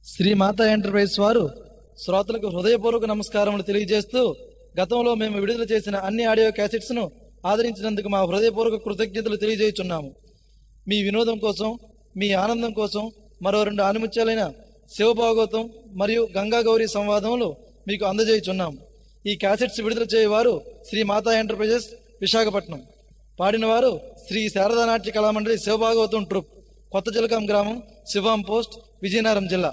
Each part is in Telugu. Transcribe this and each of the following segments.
శ్రీ మాతా ఎంటర్ప్రైజ్ వారు శ్రోతలకు హృదయపూర్వక నమస్కారములు తెలియజేస్తూ గతంలో మేము విడుదల చేసిన అన్ని ఆడియో క్యాసెట్స్ ను ఆదరించినందుకు మా హృదయపూర్వక కృతజ్ఞతలు తెలియజేయుచున్నాము మీ వినోదం కోసం మీ ఆనందం కోసం మరో రెండు ఆనిముత్యాలైన శివభాగవతం మరియు గంగా గౌరీ సంవాదములు మీకు అందజేయుచున్నాం ఈ క్యాసెట్స్ విడుదల చేయవారు శ్రీ మాతా ఎంటర్ప్రైజెస్ విశాఖపట్నం పాడినవారు శ్రీ శారదా నాట్య కళామండలి శివభాగవతం ట్రూప్ కొత్త చిలకం గ్రామం శివం పోస్ట్ విజయనగరం జిల్లా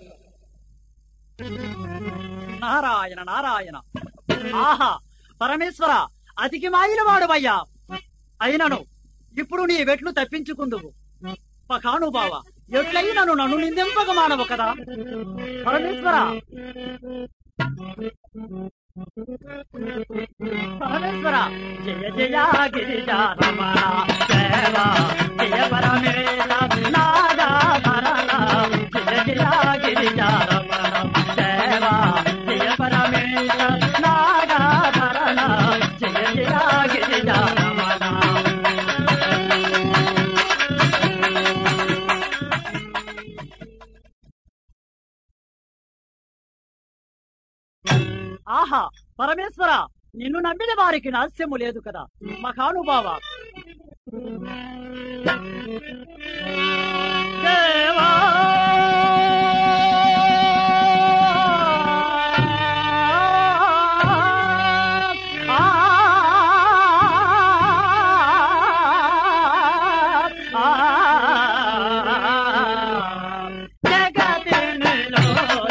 నారాయణ నారాయణ ఆహా పరమేశ్వర అతికి మాయిన వాడువయ్యా అయినను ఇప్పుడు నీ వెట్లు తప్పించుకుందువు పకానుభావ ఎట్లయినను నన్ను నిందింపక మానవు కదా పరమేశ్వర పరమేశ్వర జయ జయ గిరిజా రమణ దేవ జయ పరమేశ నాదాభరణ జయ జయ గిరిజా రమణ దేవ జయ పరమేశ నాదాభరణ జయ జయ గిరిజా రమణ ఆహా పరమేశ్వర నిన్ను నమ్మిన వారికి నాస్యము లేదు కదా మహానుభావ దేవా ఆ, ఆ, జగతినిలో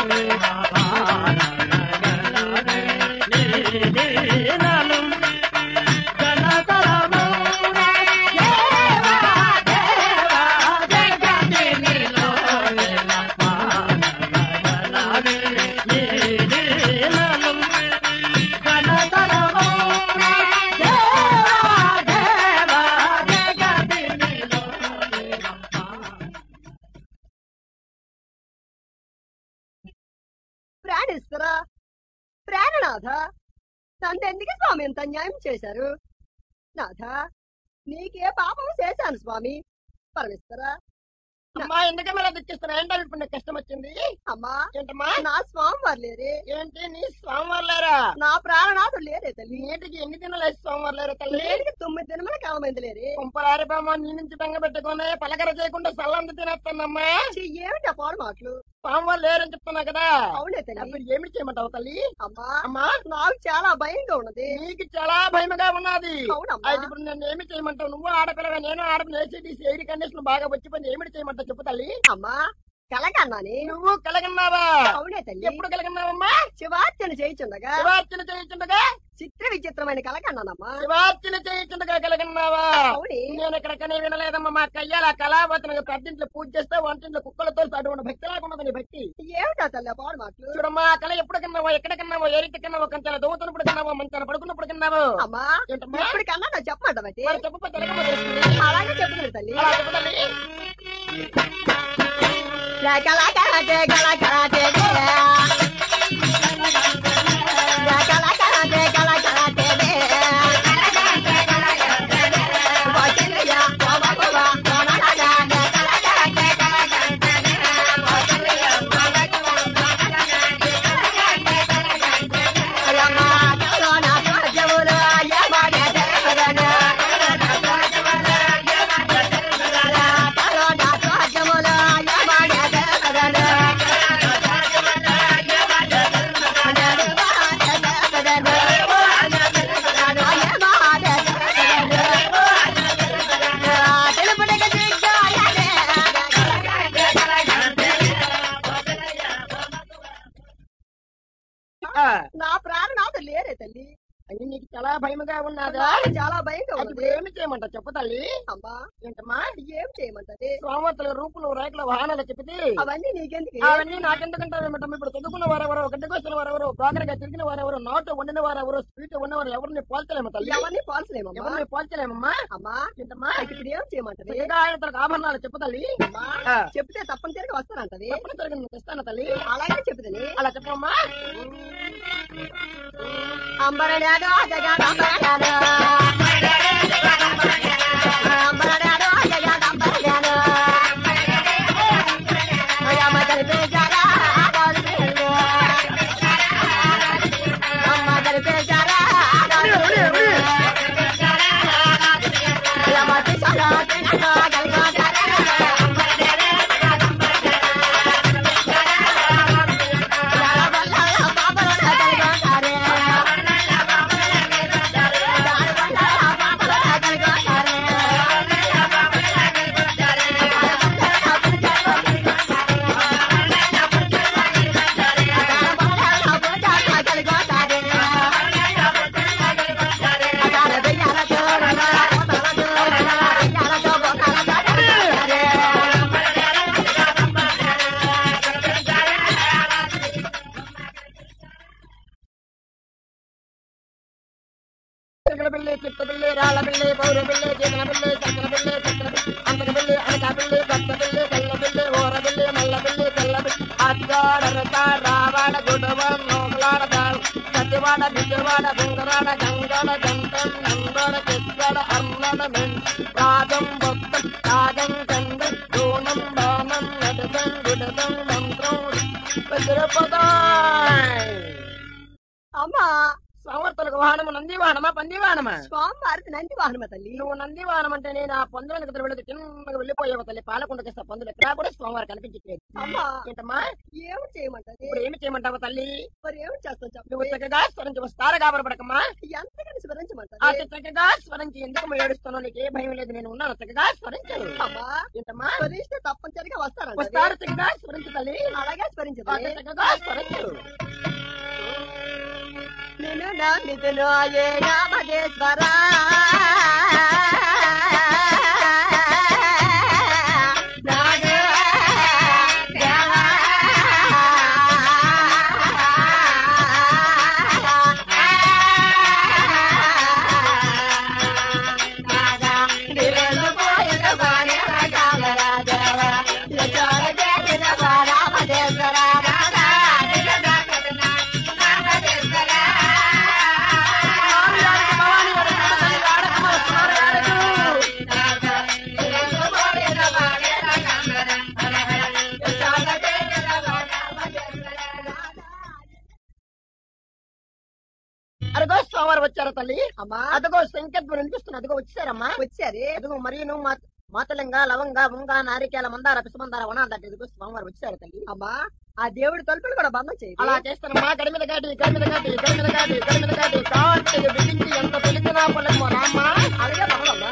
నీలీనలు జనతరము దేవా దేవా జగతినిలో నీలీనలు జనతరము దేవా దేవా జగతినిలో ప్రాణేశ్వర ప్రాణనాథ తండ్రికి స్వామి ఎంత అన్యాయం చేశారు నాథ నీకే పాపం చేశాను స్వామి పరమేశ్వర అమ్మా ఎందుకే మళ్ళీ దిక్కిస్తున్నా ఏంటో ఇప్పుడు నీకు కష్టం వచ్చింది అమ్మా ఏంటమ్మా నా స్వామి వారు లేరే ఏంటి నీ స్వామివారు లేరా నా ప్రాణనాథుడు లేరే తల్లి నీటికి ఎన్ని దినాలు స్వామివారు లేరు తల్లి నేటికి తొమ్మిది దినముల కాలమైంది లేరే కుంపలారిపోమా నీ నుంచి బెంగ పెట్టుకుని పలకర చేయకుండా సల్లంది తినేస్తానమ్మా ఛీ, ఏమిటి ఆ పాడు మాటలు స్వామివారు లేరని చెప్తున్నా కదా అవునే తల్లి అప్పుడు ఏమిటి చేయమంటావు తల్లి అమ్మా అమ్మా నాకు చాలా భయంగా ఉన్నది నీకు చాలా భయముగా ఉన్నది అవునమ్మా అయితే ఇప్పుడు నేను ఏమి చేయమంటావు నువ్వు ఆడపిల్లగా నేను ఆడపిల్ల ఏసీటీసీ ఎయిర్ కండిషన్ బాగా వచ్చి పని ఏమిటి చేయమంటావు చెప్పు తల్లి అమ్మా కలకన్నాని నువ్వు కలగన్నావా అవునే తల్లి ఎప్పుడు కలగన్నావమ్మా శివార్చన చేయిచుండగా శివార్చన చేయించుండగా చిత్ర విచిత్రమైన కలకన్నానమ్మా శివార్చన చేయించుండగా కలగన్నావా అవునే నేను ఎక్కడికనే వినలేదమ్మా మా కయ్యాల కళావతన పెద్దింట్లో పూజ చేస్తే వంటింట్లో కుక్కలతో అటువంటి భక్తి లాగున్నది నీ భక్తి ఏమిటా తల్లి ఆ పాడు మాటలు చూడమ్మా ఆ కళ ఎప్పుడు కన్నావో ఎక్కడ కన్నావో ఏ రీతి కన్నావో కంచాల దోమతున్నప్పుడు కన్నావో మంచాల పడుకున్నప్పుడు కన్నావో అమ్మా ఏంటమ్మా ఎప్పటికన్నా నాకు చెప్పమంట బట్టి మరి చెప్పు తెలగమ్మ చేస్తుంది అలాగే చెప్తున్నాడు తల్లి అలా చెప్పు తల్లి కల కరాటే కల కరాటే కల కరాటే కల కరాటే ఆ, నా ప్రాణనాథు లేరే తల్లి అయ్యి నీకు చాలా భయముగా ఉన్నదా నాకు చాలా భయంగా అది ఇప్పుడు ఉన్నది ఏమి చేయమంటావు చెప్పు తల్లి అమ్మా ఏంటమ్మా ఏం చేయమంటది స్వామతుల రూపులు రేఖల వాహనాలు చెప్పితే అవన్నీ నీకెందుకు అవన్నీ నాకెందుకంటారు ఏమిటమ్మా ఇప్పుడు చదువుకున్న వారెవరు గడ్డి కోసిన వారెవరు బ్రోకర్గా తిరిగిన వారెవరు నాటు వండిన వారెవరు స్వీట్ ఉన్నవారు ఎవరిని పోల్చలేము తల్లి ఎవరిని పోల్చలేమమ్మా ఎవరిని పోల్చలేమమ్మా అమ్మా ఏంటమ్మా నాకు ఇప్పుడు ఏం చేయమంటది ఇంకా ఆయన తనకు ఆభరణాలు చెప్పు తల్లి అమ్మా ఆ, చెప్తే తప్పనిసరిగా వస్తానంటది తప్పనిసరిగా నేను తెస్తాను తల్లి అలాగే చెప్తుంది అలా చెప్పమ్మా అంబరడాడో జగన్ అంబరడాడో అంబరడాడో జగన్ అంబరడాడో అయ్యమ్మ కలిపి జగా బిల్లి పౌరు బిల్లి జీతన బిల్లి చక్కన బిల్లి చక్కన బిల్లి అంతక బిల్లి అనక బిల్లి కొత్త బిల్లి తెల్ల బిల్లి ఊర బిల్లి నల్ల బిల్లి తెల్ల బిల్లి అద్దాడ రసాడ రావాడ గుడవాడ నోకలాడ దాల్ సత్యవాడ బిడ్డవాడ బుంగరాడ గంగడ గంటం నందడ చెక్కడ అర్లడ మెన్ రాగం భక్తం రాగం కంద దూనం బాణం నడతం గుడతం మంత్రం వజ్రపదాయ్ అమ్మా సంవర్తలకు వాహనము నంది వాహనమా పంది వాహనమా స్వామివారికి నంది వాహనమా తల్లి నువ్వు నంది వాహనం అంటే నేను ఆ పందులను దగ్గర వెళ్ళి చిన్నగా వెళ్ళిపోయావు తల్లి పాలకుండకి పందులు ఎక్కడా కూడా స్వామివారు కనిపించట్లేదు అమ్మా ఏంటమ్మా ఏమి చేయమంటది ఇప్పుడు ఏమి చేయమంటావు తల్లి మరి ఏమి చేస్తాను నువ్వు చెప్పు చక్కగా స్వరించి వస్తారా కాబడకమ్మా ఎంతకని ఆ స్మరించమంటది చక్కగా స్వరించి ఎందుకు ఏడుస్తున్నావు నీకు ఏ భయం లేదు నేను ఉన్నాను చక్కగా స్వరించు అమ్మా ఏంటమ్మా స్మరిస్తే తప్పనిసరిగా వస్తానంట వస్తారు చక్కగా స్వరించు తల్లి అలాగే ఆ స్మరించదు చక్కగా స్వరించు నిన్ను నమ్మితును ఏ నామదేశ్వర అదిగో సోమవారం వచ్చారు తల్లి అమ్మా అదిగో సంకేతం వినిపిస్తుంది అదిగో వచ్చారమ్మా వచ్చారే అదిగో మరియు నువ్వు మా మాతలింగ లవంగ ముంగ నారికేల మందార పిసమందార వనాలంటే ఇదిగో స్వామివారు వచ్చారు తల్లి అమ్మా ఆ దేవుడి తలుపులు కూడా బంధం చేయి అలా చేస్తానమ్మా గడి మీద గాడి గడి మీద గాడి గడి మీద గాడి గడి మీద గాడి కాటి బిగించి ఎంత పిలిచినా పొలమో రామ్మా అలాగే బంధమమ్మా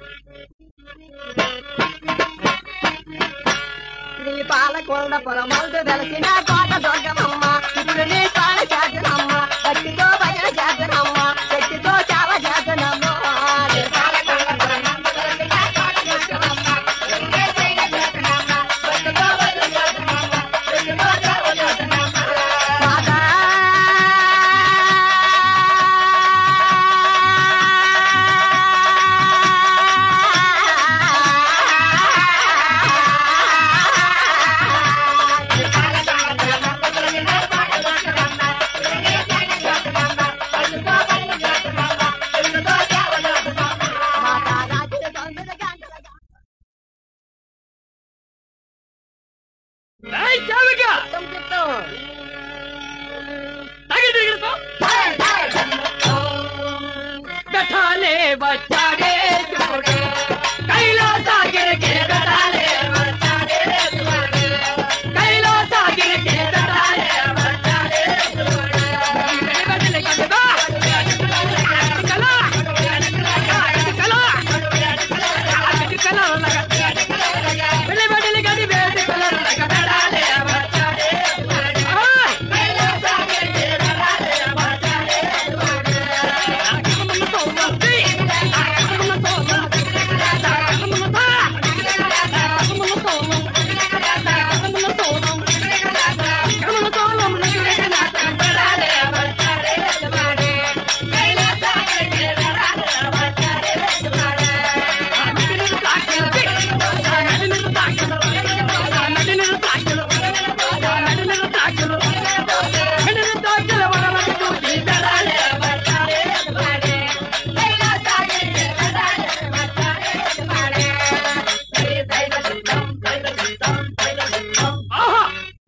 నీ పాలకొండ పొలమల్దు వెలసిన కోట దొంగమమ్మ ఇప్పుడు నీ పాల చేతనమ్మ గట్టితో భయ చేతనమ్మ గట్టితో చావ చేతనమ్మ నీ పాలకొండ పొలమల్దు వెలసిన కోట దొంగమమ్మ గట్టితో భయ చేతనమ్మ గట్టితో భయ చేతనమ్మ గట్టితో చావ చేతనమ్మ మాతా మాతా రాజుల దొంగల గంటల చిత్తం చిత్తం బఠాలే వచ్చాడే చూడే కైలాసాగిరికి బఠాలే వచ్చాడే చూడే కైలాసాగిరికి బఠాలే వచ్చాడే చూడే బదల కదబా కలా కలా కలా బదల బదల గడి బేట కలా బఠాలే వచ్చాడే కైలాసాగిరికి బఠాలే వచ్చాడే ఆహా!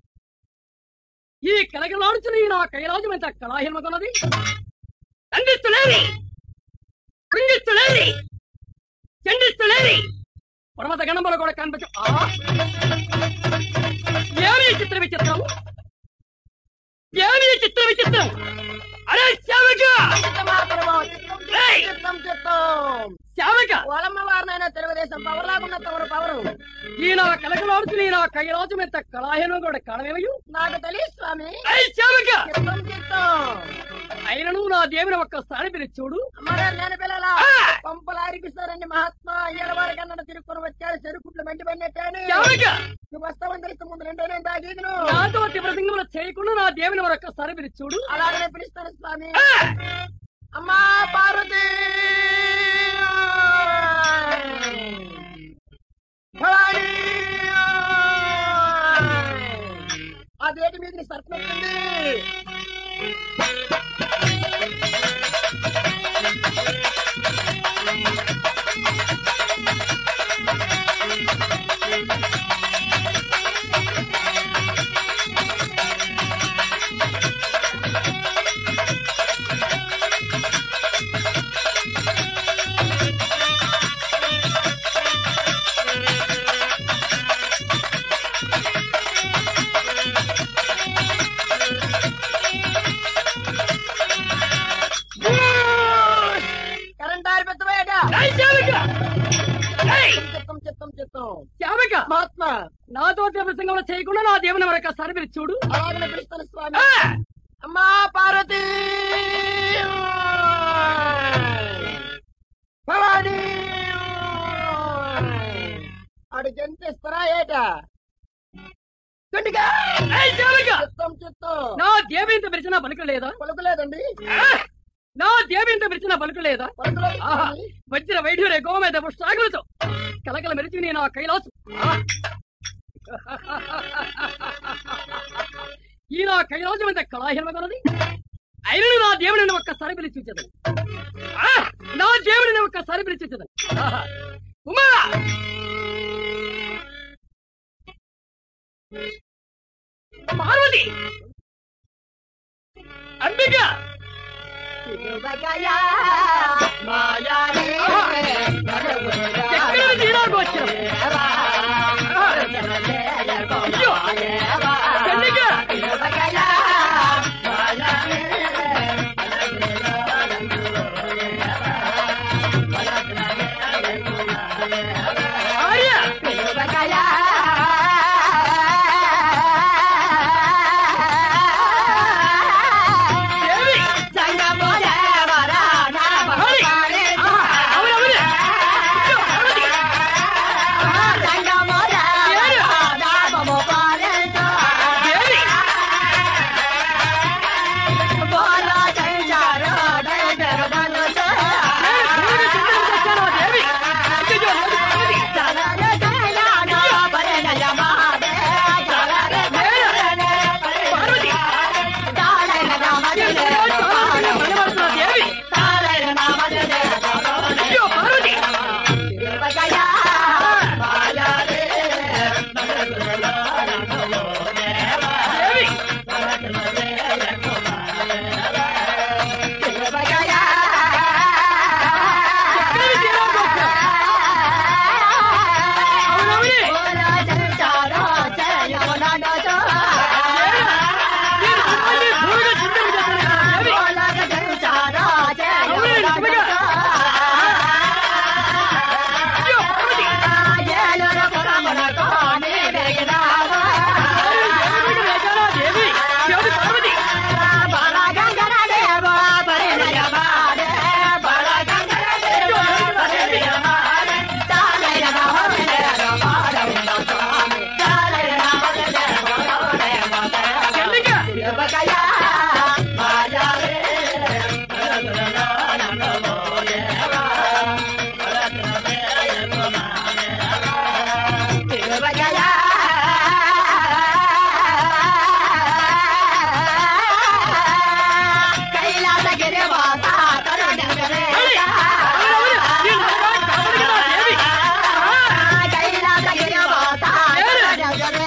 ఈ కలగలాడుచున్న ఈ నా కైలాసం ఎంత కళాహీనమతున్నది ఖండిస్తులేని కృంగిస్తులేని చండిస్తులేని పర్వత గణములు కూడా కనిపించు ఆ! ఏమి ఈ చిత్ర విచిత్రం ఏమి ఈ చిత్ర విచిత్రం అరే శ్యామక చిత్తమా పరమా, చిత్తం ఏయ్! చిత్తం చిత్తం శ్యామక వలమ్మ వారినైనా తెలుగుదేశం పవర్ లాగున్న తమరు పవరు ఈ నా కలగలాడుచున్న ఈ నా కైలాసం ఎంత కళాహీనం కూడా కారణమేమయ్యు నాకు తెలియదు స్వామి అరే శ్యామక చిత్తం చిత్తం అయినను నా దేవుని ఒక్కసారి మీరు చూడు మరే నేను పిల్లల ఆ! పంపలు ఆరిపిస్తారండి మహాత్మా అయ్యల వారి కన్నా తిరుక్కొని వచ్చాడు చెరుకుట్లు మెంటి పడినట్టాను శ్యామక నువ్వు వస్తావని తెలిస్తే ముందు రెండో నేను తాగీదును నాతో తీవ్ర సింగములు చేయకుండా నా దేవుని మరొక్కసారి మీరు చూడు అలాగనే పిలుస్తాను స్వామి ఆ! అమ్మా పార్వతి భవాని అదేంటి మీద సర్పంచింది కరెంట్ ఆరిపెత్తవేట చిత్తం చిత్తం చిత్తం చావిక మహాత్మా నాతో ప్రసంగంలో చేయకుండా నా దేవుని మరొక సరిపిరి చూడు అలాగనే పిలుస్తాను స్వామి ఆ! అమ్మా పార్వతి భవాని అడిగి ఎంత ఇస్తారా ఏట గట్టిగా ఏయ్, చావిక! చిత్తం చిత్తం నా దేవింత పిలిచిన పలుకలేదా పలుకులేదండి ఆ! నా దేవింత పిలిచిన పలుకలేదా పలుకులేదు ఆహా స్వామి. వజ్ర వైఢూర్య గోమేద పుష్టాగులతో కలకల మెరిచి నేను ఆ కైలాసం ఆ! ఈ నా కైలాసం ఎంత కళాహీనమగలది అయినను నా దేవుడిని ఒక్కసారి పిలిచించదు నా దేవుడిని ఒక్కసారి పిలిచించదు ఉమా పార్వతి అంబిక తిరువగయా మాయానే ఎక్కడ తీరాకు వచ్చిన అయ్యో కన్నిక తిరువగయా ఆర్య తిరువగయా దేవి సంగమోదేవరా నా భగవానే అవునవును పార్వతి సంగమోదేవరా నా భగవానే దేవి బోలో సంచారో దయదరదను నేను దేవుని చింతన చేశాను ఆ దేవి అయ్యో లేదు పార్వతి జలన జయనా పరనయ మహాదే జలన జయన పార్వతి తాళన నామదే మనవడుతున్న దేవి తాళన నామదే అయ్యో పార్వతి తిరువగయా మాయాదే దేవి తిరువగయా ఎక్కడ తీరాకు వచ్చిన అవునవునే బోలో సంచారో జయముననదో నేను మిమ్మల్ని భూమిగా చింతన చేశాను దేవి బోలో సంచారో జయముననదో అయ్యో పార్వతి ఏలుర పురమునకో నీ వెగినావా దేవుడికి వేశానా దేవి దేవి పార్వతి బలగంగన దేవా పరిణయమాడే బలగంగన దేవా పరిణయమాడే తాళయ నమదే నమదే స్వామి తాళయ నమదే నమదే కన్నిక తిరువగయా మాయావే తిరువగయా కైలాసగిరి వాస తరుణగరే అవునవును నేను కాపాడుకున్నా దేవి కైలాసగిరి వాస తరుణగరే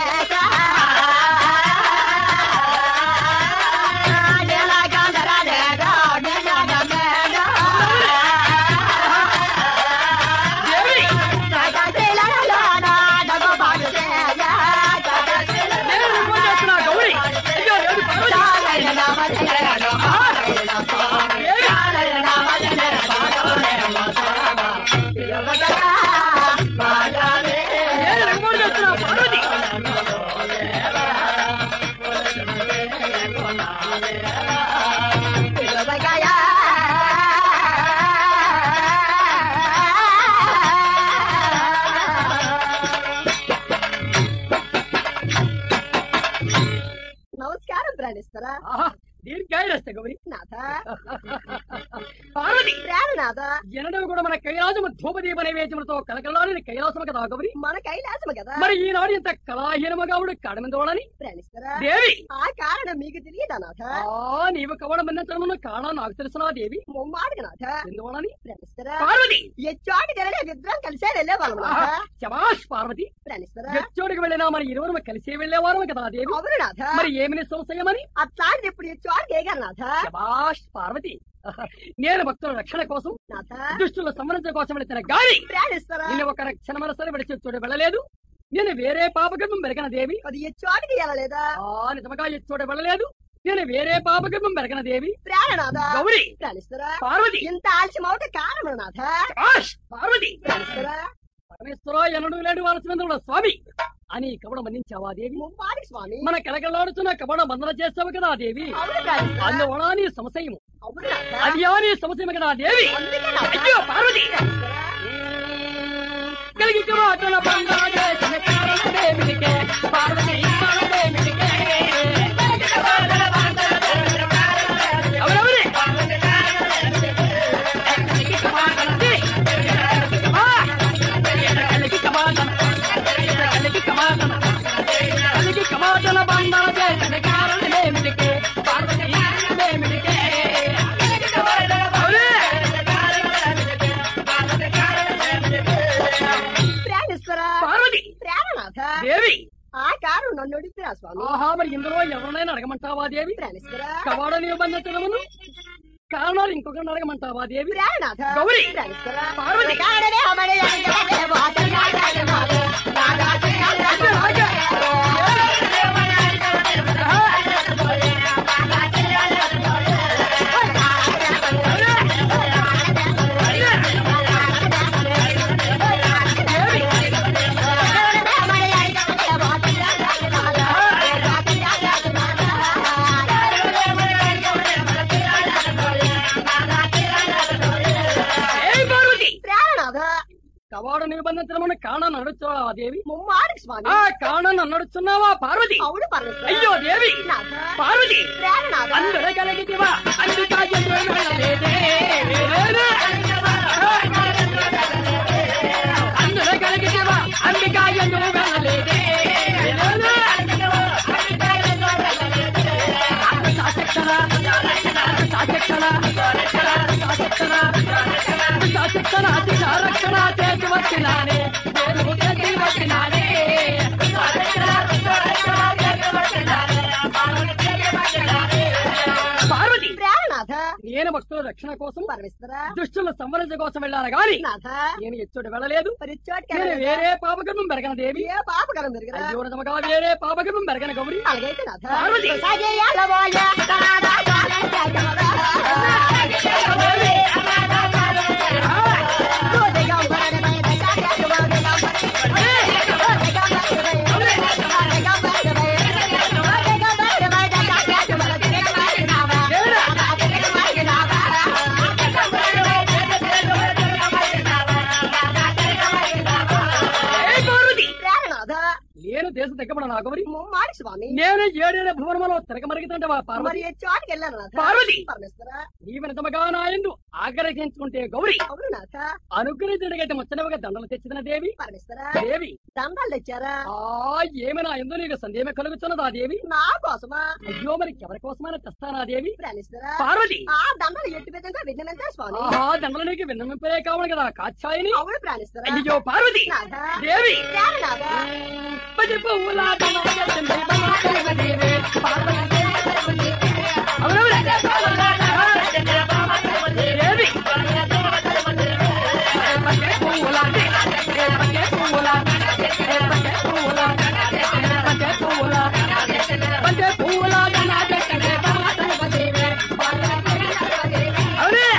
నీలకంఠర నేడో నిజనమేడో దేవి జగతిలలోన నగబాటుదేయ జగతిల నేను రుణం చేస్తున్నా గౌరి అయ్యో దేవి పార్వతి నేను రుణం చేస్తున్నా పార్వతి నమస్కారం ప్రాణిస్తారా ఆహా దీర్ఘాయురస్త గౌరి నాథ పార్వతి ప్రాణనాథ ఎనడవి కూడా మన కైలాసము ధూపదీప నైవేద్యములతో కలకలాడిన కైలాసము కదా గౌరి మన కైలాసము కదా మరి ఈనాడు ఇంత కళాహీనముగావుడు కడమిందోడని ప్రాణేశ్వర దేవి ఆ కారణం మీకు తెలియదా నాథ ఆ నీవు కవడం మన్నచడమును కారణం నాకు తెలుసునా దేవి ముమ్మాడికి నాథ ఎందువలని ప్రాణేశ్వర పార్వతి ఎచ్చోటి గరలే ఇద్దరం కలిసే వెళ్ళేవాళ్ళం నాథ శబాష్ పార్వతి ప్రాణేశ్వర ఎచ్చోడికి వెళ్ళినా మన ఇరువురు కలిసి వెళ్ళేవారు కదా దేవి అవును నాథ మరి ఏమిని సంశయమని అట్లాంటిది ఇప్పుడు ఎచ్చోటికి ఏగారు నాథ శబాష్ పార్వతి నేను భక్తుల రక్షణ కోసం నాథ దుష్టుల సంవరించడం కోసం వెళిన గాని ప్రాణేశ్వర నిన్ను ఒక రక్షణ మనసరి విడిచి చూడ వెళ్ళలేదు నేను వేరే పాపగర్భం పెరగన దేవి అది ఎచ్చోటికి వెళ్ళలేదా ఆ నిజముగా చూడ వెళ్ళలేదు నేను వేరే పాపగర్భం పెరగన దేవి ప్రాణనాథ గౌరి ప్రాణేశ్వర పార్వతి ఇంత ఆలస్యమవుట కారణం నాథ శబాష్ పార్వతి ప్రాణేశ్వర పరమేశ్వర ఎనడు లేడు వారసునందుల స్వామి అని కవడం మన్నించావా దేవి ముమ్మాడికి స్వామి మన కలకలాడుతున్న కవడ బంధన చేస్తావు కదా దేవి అవును ప్రాణేశ్వర అందువల్ల నీ సంశయము అవును నాథ అది నీ సంశయం కదా దేవి అందుకే నాథ అయ్యో పార్వతి ప్రాణేశ్వర కలిగి మాటల బంధన చేసిన కారణమేమిటికే పార్వతి కారణమేమిటికే ఎవరెవరి? కలిగి కమాటనది. ఆ! కలిగి కమాటన. కలిగి కమాటన. కలిగి కమాటన బంధన చేసిన కారణమేమిటికే పార్వతి కారణమేమిటికే ఎవరే? ప్రాణేశ్వర పార్వతి ప్రాణనాథ దేవి ఆ కారు నన్ను అడుగుతురా స్వామి ఆహా మరి ఇందులో ఎవరినైనా అడగమంటావా దేవి ప్రాణేశ్వర కవాడ నిబంధనమును కారణాలు ఇంకొకరిని అడగమంటావా దేవి ప్రాణనాథ గౌరి. ప్రాణేశ్వర పార్వతి. కారణమే అమరే అడిగలే వాతనాడే మాదే నాగా చెయ్యాలి ఏయ్ పార్వతి ప్రాణనాథ కవాడ నిబంధనమును కారణాన్ని నడుచున్నావా దేవి ముమ్మాడికి స్వామి ఆ కారణాన్ని నడుచున్నావా పార్వతి అవును పరమేశ్వర అయ్యో దేవి నాథ పార్వతి ప్రాణనాథ అందరూ కలిగితివా అందుకా ఎదురు వెళ్ళలేదే. అందరూ కలిగితివా అందుకా ఎదురు వెళ్ళలేదే. శాసక్తన, శాసక్తన, శాసక్తన, శాసక్తన, అతి సారక్షణ చేసి వచ్చినానే నేను చేసి వచ్చినానే పార్వతి ప్రాణనాథ నేను భక్తుల రక్షణ కోసం పరమేశ్వర దుష్టుల సంవరించ కోసం వెళ్ళాను గాని నాథ నేను ఎచ్చుడు వెళ్ళలేదు పరిచోటికి నేను వేరే పాపగర్భం పెరగన దేవి ఏ పాపకరం పెరిగిరా అయ్యో నిజముగా వేరే పాపగర్భం పెరగన గౌరి అలాగైతే నాథ పార్వతి. సజయాల వాయ తనాడా కాలంటాకమరా. గోదెగం వరదమై దశాకకు గోదెగం వరదమై. గోదెగం వరదమై. గోదెగం వరదమై. గోదెగం వరదమై దశాకకు గోదెగం వరదమై. గోదెగం వరదమై. ఏయ్ పార్వతి ప్రాణనాథ నేను దేశ దగ్గర నా గౌరి ముమ్మాడి స్వామి నేను ఏడేళ్ళ భువనములో తిరగమరుగుతుంటవా పార్వతి మరి ఏ చోటుకి వెళ్ళాను నాథ పార్వతి. పరమేశ్వర నీవు నిజముగా నా ఎందు ఆగ్రహించుకుంటే గౌరి అవును నాథ అనుగ్రహించడిగైతే ముచ్చనవుగా దండలు తెచ్చిన దేవి పరమేశ్వర దేవి దండాలు తెచ్చారా ఆ ఏమి నా ఎందు నీకు సందేహం కలుగుతున్నదా దేవి నా కోసమా అయ్యో మరి ఎవరి కోసమైనా తెస్తానా దేవి ప్రాణేశ్వర పార్వతి ఆ దండలు ఎట్టి విధంగా విన్నమెంతే స్వామి ఆహా దండలు నీకు విన్నమింపలే కావాలి కదా కాచాయిని అవును ప్రాణేశ్వర అయ్యో పార్వతి నాథ దేవి ప్రాణనాథ పది పువ్వుల దండలు తెచ్చింది దేవి. పార్వతి. అవునవును. దేవి. పది పువ్వుల పది పువ్వుల పది పువ్వుల పది పువ్వుల పది పువ్వుల దండ తెచ్చింది దేవి. అవునే.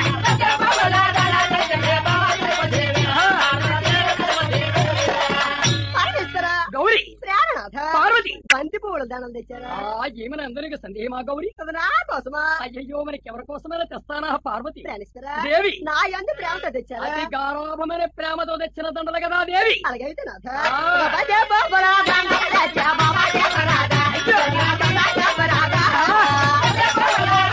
పరమేశ్వర గౌరి ప్రాణనాథ పార్వతి బంతి పువ్వుల దండలు తెచ్చారా ఆ ఏమైనా అందరికి సందేహమా గౌరి అది నా కోసమా అయ్యయ్యో మనకి ఎవరి కోసమైనా తెస్తానా పార్వతి ప్రాణేశ్వర దేవి నా ఎందు ప్రేమతో తెచ్చారా అతి గారాభమైన ప్రేమతో తెచ్చిన దండలు కదా దేవి అలాగైతే నాథ ఆ. భజ బొబ్బల దండలు తెచ్చా బాబా దేవరాజా. భజ బొబ్బల దండలు తెచ్చా.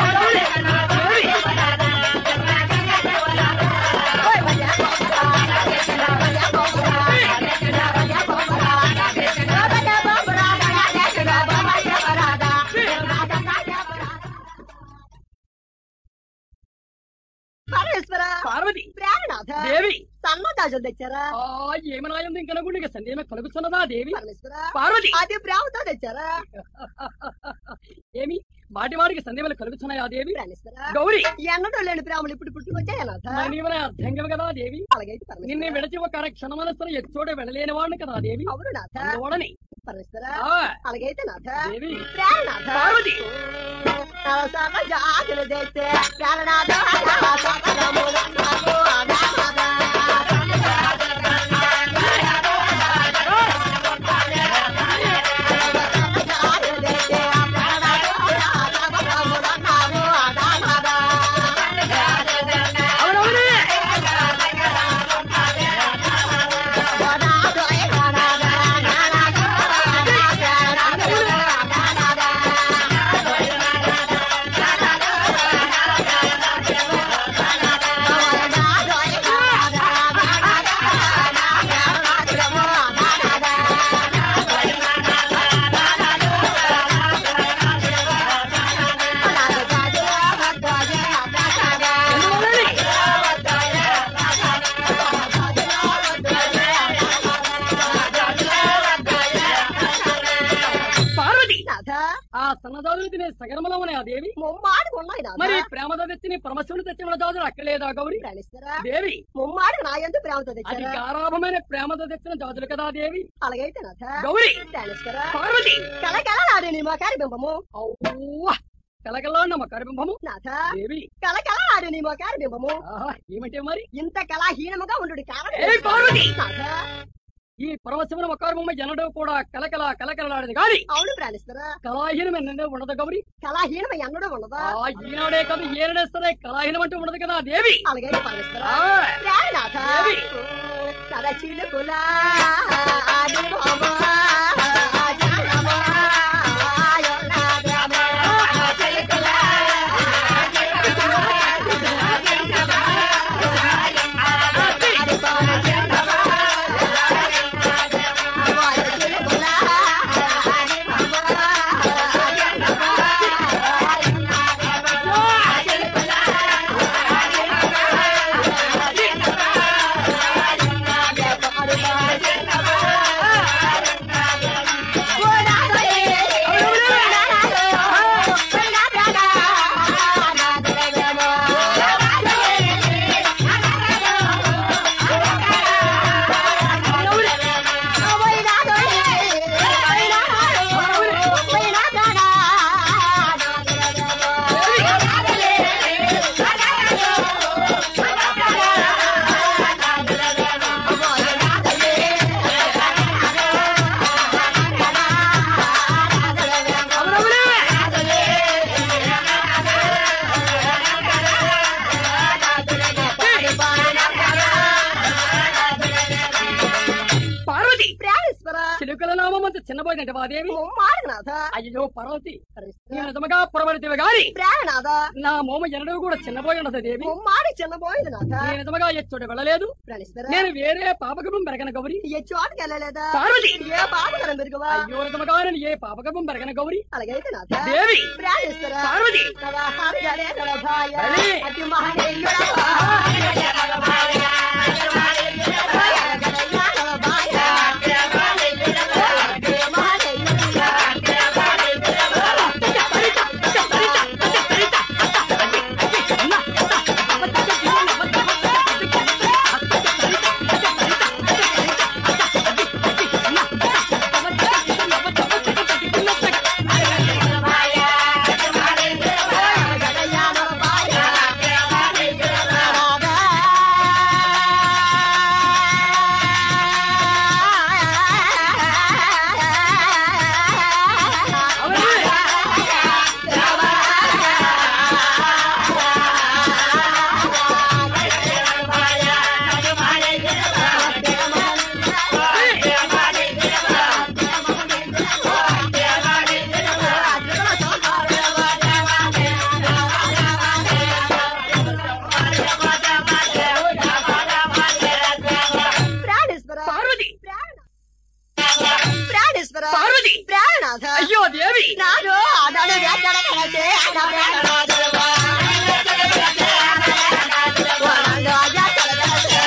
నాథ దేవి సన్నదాజులు తెచ్చారా ఆ ఏమనాయంది ఇంకన గుండెకి సందేహమే కలుగుతున్నదా దేవి పరమేశ్వర పార్వతి అది ప్రేమతో తెచ్చారా ఏమి మాటి వాడికి సందేహాలు కలుగుతున్నాయా దేవి పరమేశ్వర గౌరీ ఎన్నడూ లేని ప్రేమలు ఇప్పుడు పుట్టుకొచ్చాయా నాథ మరి నీవనే అర్థంగం కదా దేవి అలాగైతే నిన్ను పరమేశ్వర విడచి ఒక క్షణమనస్సును ఎచ్చోట వెళ్ళలేని వాడిని కదా దేవి అవును నాథ అందువడని పరమేశ్వర ఆ, అలాగైతే నాథ దేవి ప్రాణనాథ పార్వతి సకల జాతులు తెచ్చే ప్రాణనాథ సకలములు నాకు అనాథ. జాతులు తెచ్చే ప్రాణనాథ సకలములు నాకు అనాథ. అవునవునే ఎందువలని? పార్వతి ఆ సన్నదాదులు తినే సగరమలమనే ఆ దేవి ముమ్మాడి ఉన్నాయి మరి నాథ ప్రేమతో తెచ్చిన పరమశివుని తెచ్చిన జాతులు అక్కలేదా గౌరి ప్రణిస్తారా దేవి ముమ్మాడి నా ఎందు ప్రేమతో అది తెచ్చారా గారాభమైన ప్రేమతో తెచ్చిన జాతులు కదా దేవి అలాగైతే నాథ గౌరి ప్రణిస్తారా పార్వతి కలకలలాడే నీ మోకారి బింబము ఔవ్వ! కలకల్లాడిన మా కరిబింబము నాథ దేవి కలకలలాడే నీ మోకారి బింబము ఆహా ఏమంటే మరి ఇంత కళాహీనముగా ఉండు కారణం ఏ పార్వతి నాథ ఈ పరమశివుని మకారబొమ్మ ఎన్నడూ కూడా కలకల కలకలలాడేది కానీ అవును ప్రాణిస్తారా కళాహీనం ఎన్నడూ ఉండదు గౌరి కళాహీనం ఎన్నడూ ఉండదా ఆ ఈనాడే కాదు ఏనాడేస్తే కళాహీనం అంటూ ఉండదు కదా దేవి అలాగైతే ప్రాణిస్తారా ఆ, ప్రాణనాథ దేవి. కథ చిలుకులా ఆది బాబా జానమా ఆయోనాదమా చిలుకులా ఆది బాబా జానమా ఆవాయ చిలుకులా ఆది బాబా జానమా చిలుకులా పార్వతి ప్రాణేశ్వర చిలుకల నామం అంత చిన్నపోయినట్టు దేవి మారినాథ అయ్యో పార్వతి నీ నిజముగా పొరబడితే గాని ప్రాణనాథ నా మోమ ఎన్నడూ కూడా చిన్నపోయి ఉండదు దేవి ముమ్మాడి చిన్నబోయింది నాథ నీ నిజముగా ఎచ్చోటి వెళ్ళలేదు ప్రాణేశ్వర నేను వేరే పాపగర్భం పెరగన గౌరి ఏ చోటుకి వెళ్ళలేదా పార్వతి ఏ బాబు కదా మెరుగువా అయ్యో నిజముగా నేను ఏ పాపగర్భం పెరగన గౌరి అలాగైతే నాథ దేవి ప్రాణేశ్వర పార్వతి కదా హరిహరే నరభాయ బలి. అతి మహనీయుడవా. ప్రాణేశ్వర పార్వతి ప్రాణేశ్వర పార్వతి ప్రాణనాథ అయ్యో దేవి నాడు ఆడాడు వేటాడ కలసే ఆడాడు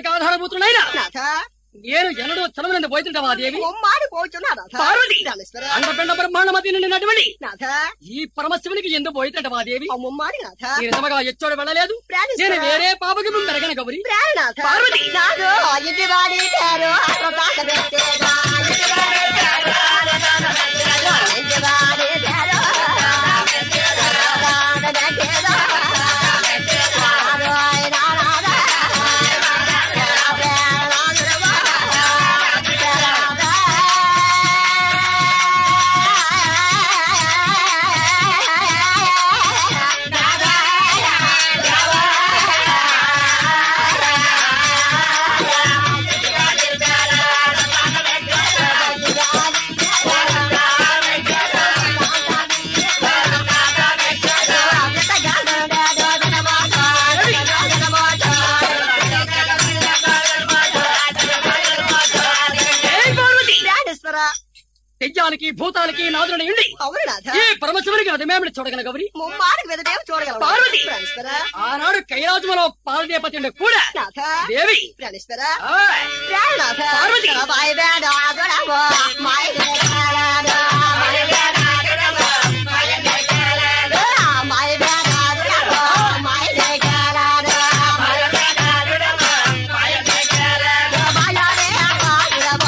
ఆనందానికి ఆధారభూతుడైనా నాథ నేను ఎన్నడూ చలవనందు పోతుంటావా దేవి ముమ్మాడి పోతున్నా నాథ పార్వతి ప్రాణేశ్వర అండపిండ బ్రహ్మాండమతి నిండినటువంటి నాథ ఈ పరమశివునికి ఎందుకు పోతుంటావా దేవి ఆ ముమ్మాడి నాథ నేను నిజముగా ఎచ్చోడు వెళ్ళలేదు నేను ప్రాణేశ్వర వేరే పాపకి పెరగన గౌరి ప్రాణనాథ పార్వతి. నాదు ఇంటి వాడి పేరు ఆత్మపాత పెట్టేదా ఇంటి వాడి పేరు ఇంటి వాడి పేరు ఆత్మపాత పెట్టేదా నారాయణ నారాయణ ఏయ్ పార్వతి ప్రాణేశ్వర తెజ్జానికి భూతాలకి నాదులని ఉండి అవును నాథ ఈ పరమశివునికి అదమేమిడి చూడగల గౌరి ముమ్మాడికి వెదదేవ చూడగలవు పార్వతి. ప్రాణేశ్వర ఆనాడు కైలాసములో పాలదేపతి కూడా నాథ దేవి ప్రాణేశ్వర ఆ, ప్రాణనాథ పార్వతి. బాయ్ వేడ ఆదుడవో మాయ వేడాడో మాయ వేడాడో మాయ వేడాడో మాయ వేడాడో మాయ వేడాడో మాయ వేడాడో మాయ వేడాడో మాయ వేడాడో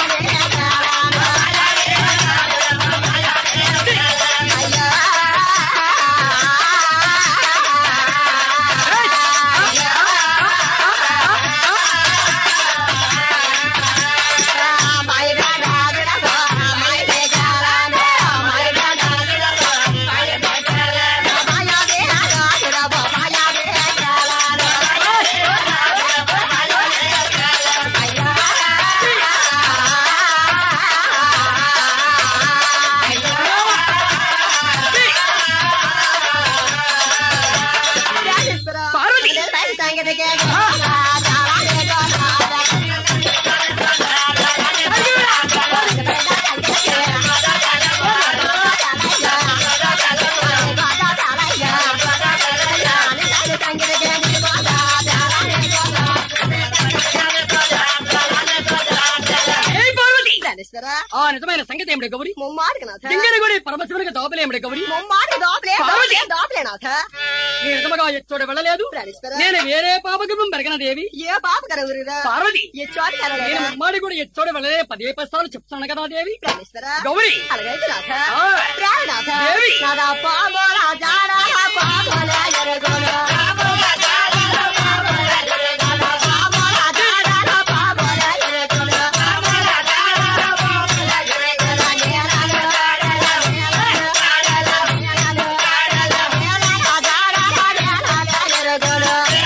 పార్వతి. ఏయ్ పార్వతి ఆ నిజమైన సంగతి ఏమిటి గౌరి ముమ్మాడికి నాథ దింగని గుడి పరమశివునికి దోపలేమిటి గౌరి ముమ్మాడికి దోపలే పార్వతి. దోపలే దోపలే నాథ నీ నిజముగా ఎచ్చోడు వెళ్ళలేదు ప్రాణేశ్వర. నేను వేరే పాపకి పెరగన దేవి ఏ బాబు కరవురిరా పార్వతి ఏ చోటు నేను కలలేదా ఉమ్మాడి కూడా ఎచ్చోడు వెళ్ళలే పదే పది చెప్తున్నాను కదా దేవి ప్రాణేశ్వర గౌరి అలాగైతే నాథ ఆ, ప్రాణనాథ దేవి. నాదా పామోల జాడా పామోల ఎరగోల పామోల జాడా పామోల ఎరగోల పామోల జాడా పామోల ఎరగోల పామోల జాడా పామోల ఎరగోల నేలలో నేలలో నేలలో నేలలో ఎరగోల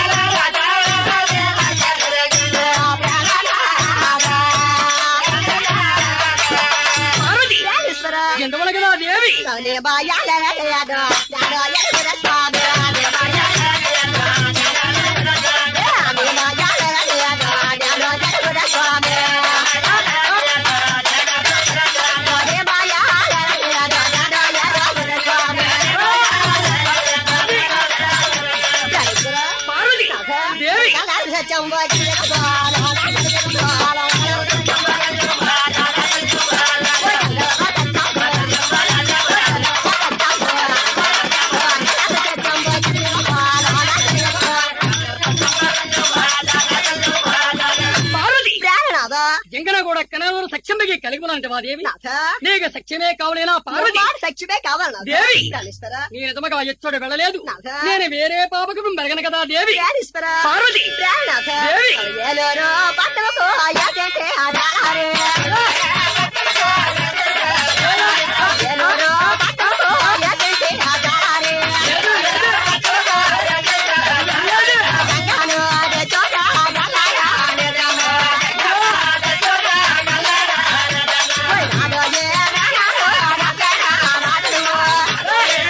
పార్వతి ప్రాణేశ్వర ఎందువల్ల కదా దేవి నే బాయాల యాదో యాదో ఎరగోల స్వామి నే బాయాల యాదో నే బాయాల యాదో యాదో ఎరగోల స్వామి నే బాయాల యాదో యాదో ఎరగోల స్వామి ప్రాణేశ్వర పార్వతి దేవి పార్వతి ఎంగన కూడా కనవరు సఖ్యమికి కలిగి ఉన్నంటవా దేవి నీకు సఖ్యమే కావలేనా పార్వతి సచ్చివే కావాలి దేవి. ప్రాణేశ్వర నీ నిజముగా ఎచ్చోడు వెళ్ళలేదు నాథా. నేను వేరే పాపకు మెరగను కదా దేవి ప్రాణేశ్వర పార్వతి ప్రాణనాథ దేవి. ఏలోనో పట్టణకు అయ్యాకంటే ఆధారే ఏలోనో పట్టణకు అయ్యాకంటే ఆధారే గంగాను అదే చోట గల్లారా నిజమా. ఓయ్ నాదో ఏ నాదో నాకేనా నాదును. ఓ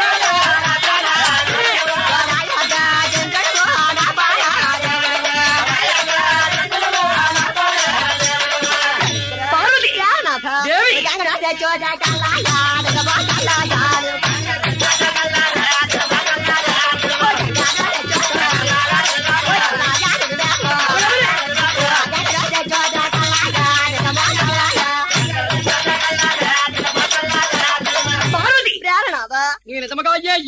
రాయగా జంగడుగో నా పాయారేవగా. పార్వతి ప్రాణనాథ దేవి. గంగనాథ చోట కల్లాయా నిజమా కల్లాయాలు. ఓ గంగానాథ చోట కల్లాయా నిజమా.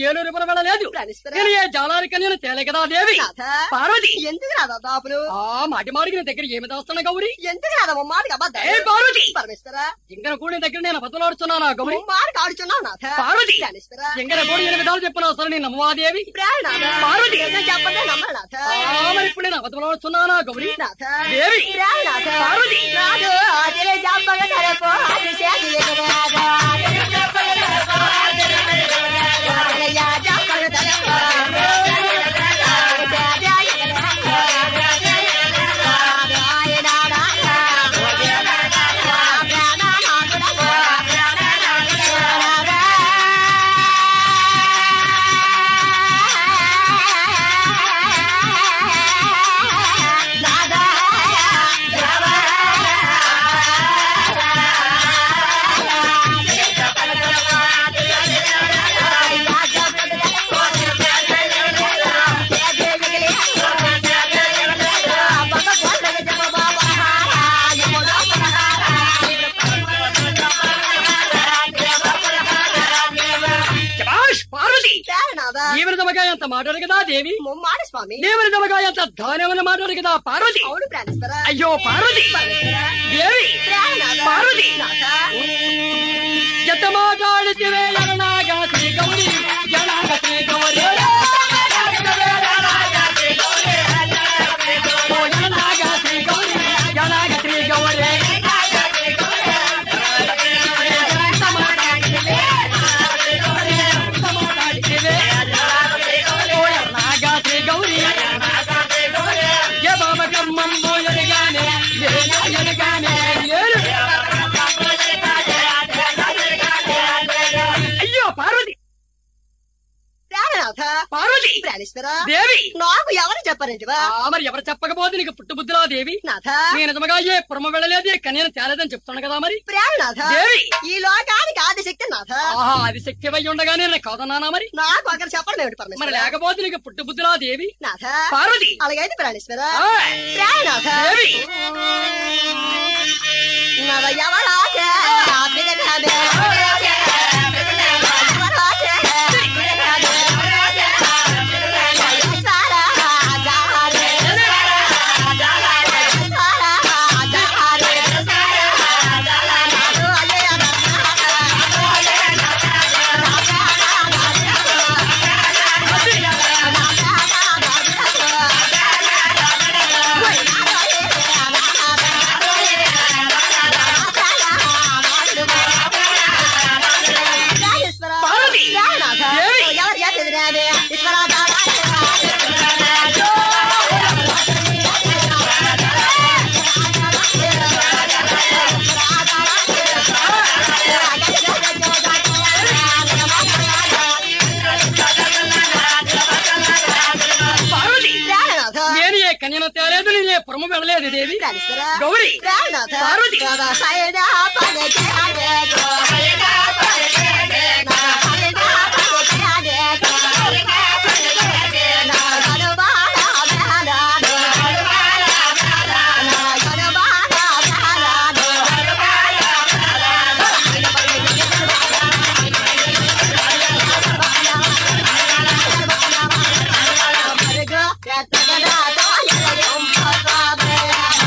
ఏలూరు పురం వెళ్ళలేదు ప్రాణేశ్వర నేను ఏ జాలానికి నేను తేలే కదా దేవి నాథ పార్వతి ఎందుకు రాదా దాపులు ఆ మాటి మాడికి నీ దగ్గర ఏమి దాస్తున్నా గౌరి ఎందుకు రాదా ముమ్మాడికి ఏ అబద్ధాలు పార్వతి పరమేశ్వర ఇంకన కూడా నీ దగ్గర నేను అబద్ధలాడుతున్నానా గౌరి ముమ్మాడికి ఆడుచున్నావు నాథ పార్వతి ప్రాణేశ్వర ఇంకన కూడా ఎన్ని విధాలు చెప్పినా సరే నేను నమ్మవాదేవి ప్రాణనాథ పార్వతి. నిజం చెప్పండి నమ్మరు నాథ ఆ మరి ఇప్పుడు నేను అబద్ధలాడుతున్నానా గౌరి నాథ దేవి ప్రాణనాథ పార్వతి. నాదు ఆదిలే చెప్పగా తరపో ఆది చేతి ఎగరాద ఆదిలే చెప్పగా తరపో ఆదిలే ఎగరాద ఆదిలే యా చెప్పగా తరపో ఆదిలే ఎగరాద ఆదిలే ఎగరాద ఆదిలే ఎగరాద ఆయనా నాదా ఆయనా నాదా ప్రాణనాథుడా ప్రాణనాథుడా శభాష్ పార్వతి ప్రాణనాథా ఈ విధముగా ఎంత మాట్లాడు కదా దేవి ముమ్మాడ స్వామి నీ విధముగా ఎంత ధాన్యమైన మాట్లాడు కదా పార్వతి అవును ప్రాణేశ్వర అయ్యో పార్వతి పరమేశ్వర దేవి ప్రాణనాథా పార్వతి. నాథా ఎంత మాట్లాడితివే ఎలాగా శ్రీ గౌరి ఎలాగ శ్రీ గౌరి ఓ ఎలాగ శ్రీ గౌరి ఎలాగ శ్రీ గౌరి ఎంత మాట్లాడితివే? ఎంత మాట్లాడితివే? ఓ ఎలాగ శ్రీ గౌరి ఏ బాబ కర్మంబో ఎరగానే ఎరగా ఎరగానే లేరు అయ్యో పార్వతి ప్రాణనాథ పార్వతి ప్రాణేశ్వర దేవి నాకు ఎవరు చెప్పరంటివా ఆ మరి ఎవరు చెప్పకపోతే నీకు పుట్టు బుద్ధిలా దేవి నాథ నేను నిజముగా ఏ పురమ వెళ్ళలేదు ఏ కన్యను తేలేదని చెప్తున్నా కదా మరి ప్రాణనాథ దేవి ఈ లోకానికి ఆదిశక్తి నాథ ఆహా అది శక్తి వై ఉండగానే నేను కాదన్నానా మరి నాకు ఒకరు చెప్పడం ఏమిటి మరి పరమేశ్వర లేకపోతే నీకు పుట్టు బుద్ధిలా దేవి నాథ పార్వతి అలాగైతే ప్రాణేశ్వర ఆ, ప్రాణనాథ దేవి నవ యవరాజ బిగనాదే యవరాజ సారా జారే జారే సారా జారే పార్వతి దేవి ఎవరు చేసేది ఈశ్వరా పార్వతి ప్రాణనాథ నేను ఏ కన్యను తేలేదు నేను ఏ పురమ వెళ్ళలేదు దేవి ప్రాణేశ్వర గౌరి ప్రాణనాథ పార్వతి. సైడా పగకే అదేగో సైడా పగకే అదేగో సైడా పగకే అదేగో సైడా పగకే అదేగో గరుబాల బాలాడు గరుబాల బాలాడు గరుబాల బాలాడు గరుబాల బాలాడు మరుగు ఎత్తగడా దోయలం పతాబే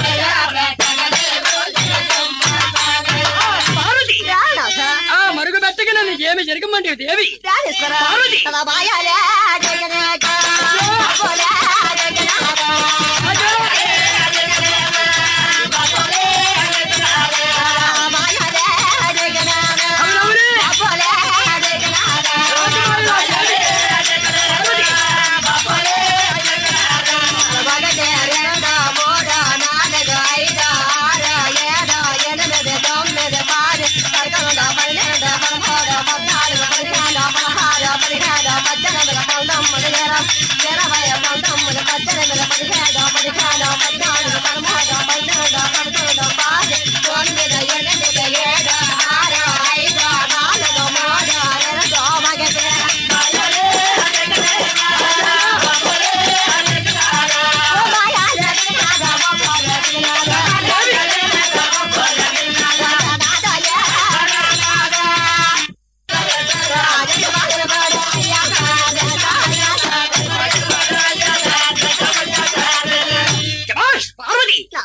పార్వతి ప్రాణనాథ ఆ మరుగు పెట్టగా నన్ను ఏమి జరగమండి దేవి ప్రాణేశ్వర పార్వతి. తల మాయాలే జగనేక బోలే జగనాథ మాయాలే జగనాథ అవునవునే. బోలే జగనాథ ఒకటే రెండు మూడు నాలుగు ఐదు ఆరు ఏడు ఎనిమిది తొమ్మిది పది పదకొండు పన్నెండు పదమూడు పద్నాలుగు పదిహేను పదహారు పదిహేడు పద్దెనిమిది పంతొమ్మిది ఇరవై ఇరవై పంతొమ్మిది పద్దెనిమిది పదిహేడు పదిహేను పద్నాలుగు పదమూడు పన్నెండు పదకొండు పది తొమ్మిది ఎనిమిది ఏడు ఆరు ఐదు నాలుగు మూడు రెండు ఒకటి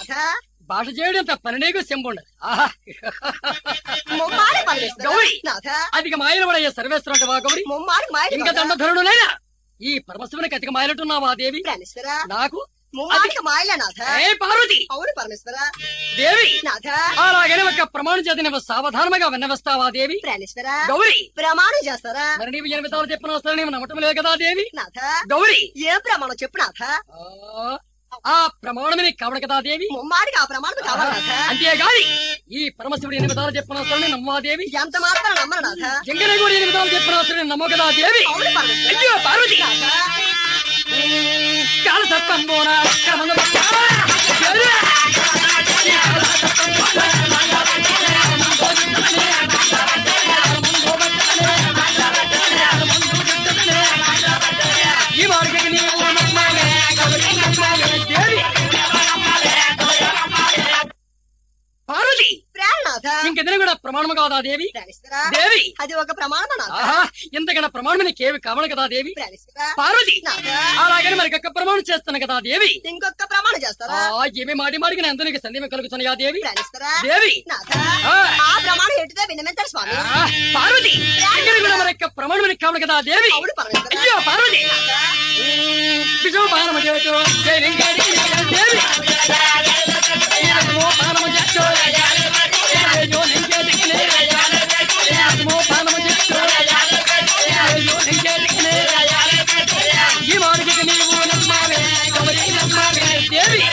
నాథ భాష చేయడంత పని నీకు శంభుండదు ఆహా ముమ్మాడి పరమేశ్వర గౌరీ. నాథ అధిక మాయనబడయ్యే సర్వేశ్వరం అంటే వా గౌరి ముమ్మాడి మాయ ఇంకా దండధరుడునైనా ఈ పరమశివునికి అధిక మాయలుంటున్నావా దేవి ప్రాణేశ్వర నాకు ముమ్మాడికి మాయలే నాథ ఏ పార్వతి అవును పరమేశ్వర దేవి నాథ అలాగనే ఒక ప్రమాణ చేతి నువ్వు సావధానముగా విన్నవిస్తావా దేవి ప్రాణేశ్వర గౌరి ప్రమాణం చేస్తారా మరి నీవు ఎనిమిది తాలు చెప్పిన అవసరం నీవు నమ్మటం లేదు కదా దేవి నాథ గౌరి ఏం ప్రమాణం చెప్పు నాథ ఆ, ఆ ప్రమాణమే కావడ కదా దేవి ముమ్మాడికి ఆ ప్రమాణం కావాలి నాథ అంతేగాని ఈ పరమశివుడు ఎనిమిది తాలు చెప్పిన అవసరం నమ్మవా దేవి ఎంత మాత్రం నమ్మరు నాథ జంగనే కూడా ఎనిమిది తాలు చెప్పిన అవసరం నమ్మవు కదా దేవి అవును పరమేశ్వర అయ్యో పార్వతి నాథ కాల సత్తంబోన క్రమంగా ఈ మార్గకి నీవు నమ్మాలే గౌరీ నమ్మాలే దేవి పార్వతి ప్రాణనాథ ఇంకెదిన కూడా ప్రమాణము కాదా దేవి ప్రాణేశ్వర దేవి అది ఒక ప్రమాణం నాథ ఆహా ఇంతకన్నా ప్రమాణం నీకేవి కావాలి కదా దేవి ప్రాణేశ్వర పార్వతి నాథ అలాగని మరి ఒక్క ప్రమాణం చేస్తాను కదా దేవి ఇంకొక ప్రమాణం చేస్తారా ఆ ఏమి మాటి మాటికి నేను అందరికి సందేహం కలుగుతున్నాయా దేవి ప్రాణేశ్వర దేవి నాథ ఆ. ఆ ప్రమాణం ఏంటిదో వినమెంతారు స్వామి ఆ, పార్వతి ఇక్కడ కూడా మరి యొక్క ప్రమాణం నీకు కావాలి కదా దేవి అవును పరమేశ్వర అయ్యో పార్వతి నాథ విజయ పానమ చేతు జయ లింగాడి దేవి ఏమో పానమ చేతు అయ్యో లింగేదికినే ఏమో పానమ చేతు అయ్యో లింగేదికినే ఈ మార్గకి నీవు నమ్మావే గౌరీ నమ్మావే దేవి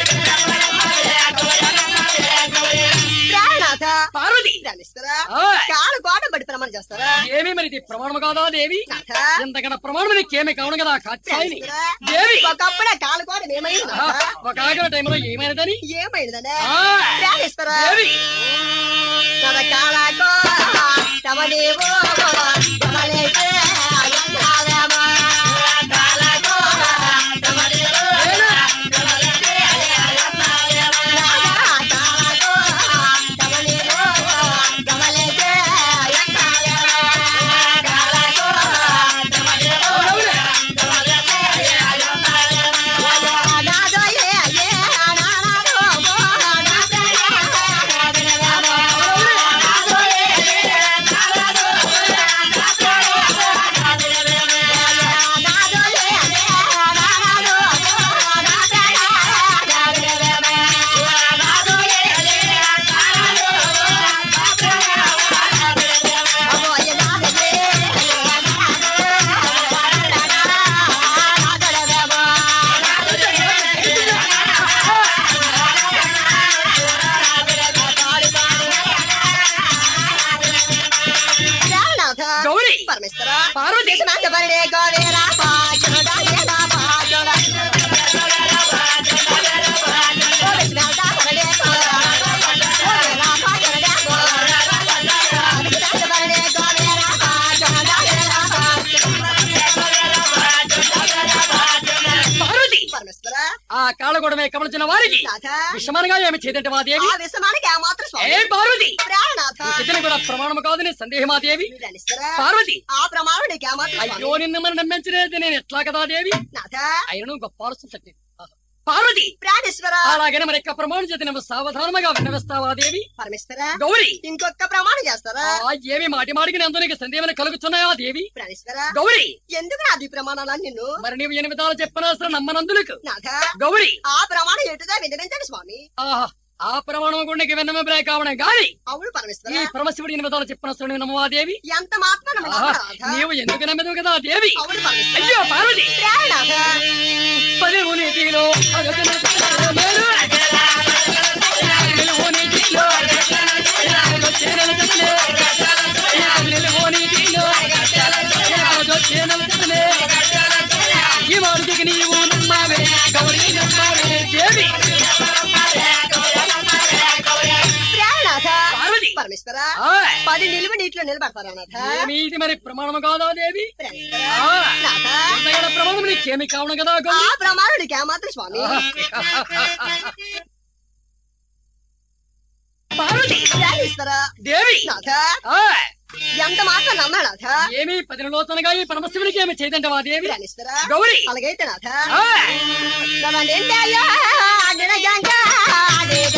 ప్రాణనాథ పార్వతి ప్రాణేశ్వర ఆ, కాలు గోడ బడి ప్రమాణం చేస్తారా ఏమి మరి ఇది ప్రమాణం కాదా దేవి నాథ ఎంతకన్నా ప్రమాణం నీకేమి కావడం కదా కాచాయిని ప్రాణేశ్వర దేవి ఒకప్పుడే కాలు గోడ ఏమైంది ఆ, నాథ ఒక ఆగిన టైంలో ఏమైనదని ఏమైందనే ఆ, ప్రాణేశ్వర దేవి తన కాలాకో తమ నీవు తమలేకే అయ్యావేమో. కాలాకో తమ నీవు తమలేకే అయ్యావేమో. రాగా కాలాకో తమ నీవు తమలేకే అయ్యావేమో. కాలాకో తమ నీవు అవునవునే. తమలేకే అయ్యావేమో. నాదో ఏ ఏ నానాదో ఓ నాదో ఏ నానాదో గౌరీ పరమేశ్వర పార్వతి బరడే గోవేరా పాచడా ఏలా పాచడా పార్వతి పరమేశ్వర ఆ కాళ్ళగొడమే కమల్చిన వారికి నాథ విషమనగా ఏమి చేదంటే మా దేవి ఆ విషమానికి ఏమాత్రం ఏ స్వామి పార్వతి ప్రాణనాథ ఇతని కూడా ప్రమాణము కాదని సందేహమా దేవి ప్రాణేశ్వర పార్వతి ఆ ప్రమాణం నీకు ఏమాత్రం అయ్యో స్వామి నిన్ను మనం నమ్మించలేదు నేను ఎట్లా కదా దేవి నాథ అయినను గొప్ప ఆలోచన తట్టింది. ఆహా. పార్వతి ప్రాణేశ్వర అలాగనే మరి యొక్క ప్రమాణం చేతి నువ్వు సావధానముగా విన్నవిస్తావా దేవి పరమేశ్వర గౌరీ ఇంకొక ప్రమాణం చేస్తారా ఆ ఏమి మాటి మాటికి ఎంతో నీకు సందేహం కలుగుతున్నాయా దేవి ప్రాణేశ్వర గౌరీ ఎందుకు అది ప్రమాణాలు నిన్ను మరి నీవు ఎనిమిదాలు చెప్పనవసరం నమ్మనందులకు నాథ గౌరీ ఆ ప్రమాణం ఏంటిదో వినిపించండి స్వామి ఆహా ఆ ప్రమాణం కూడా నీకు విన్నమే కావడం గాని అవును పరమేశ్వర ఈ పరమశివుడి ఎనిమిదాలు చెప్పనవసరం నమ్మవా దేవి ఎంత మాత్రం ఆహా, నీవు ఎందుకు నమ్మదు కదా దేవి అవును పరమేశ్వర అయ్యో పార్వతి ప్రాణనాథ పది నీతిలో అగచిన మేలు. నిలువు నీతిలో చేనల చదిలే. నిలువు నీతిలో చేనల చదిలే. ఈ మార్గకి నీవు నమ్మావే గౌరీ నమ్మావే దేవి ప్రాణనాథ పార్వతి పరమేశ్వర ఆ, పది నిలువ నీటిలో నిలబడతారా నాథ ఏమి ఇది మరి ప్రమాణం కాదా దేవి ప్రాణేశ్వర ఆ, నాథ ఇంతకన్నా ప్రమాణం నీకేమి కావడం కదా ఆ గౌరీ ప్రమాణం నీకు ఏమాత్రం స్వామి పార్వతి ప్రాణేశ్వర దేవి నాథ ఆ, ఎంత మాత్రం నమ్మా నాథ ఏమి పదిలోతనగా ఈ పరమశివుడికి ఏమి చేయదంటవా దేవి ప్రాణేశ్వర గౌరీ అలాగైతే నాథ ఆ, రమణేంద్రయ్య, నిరజంగా,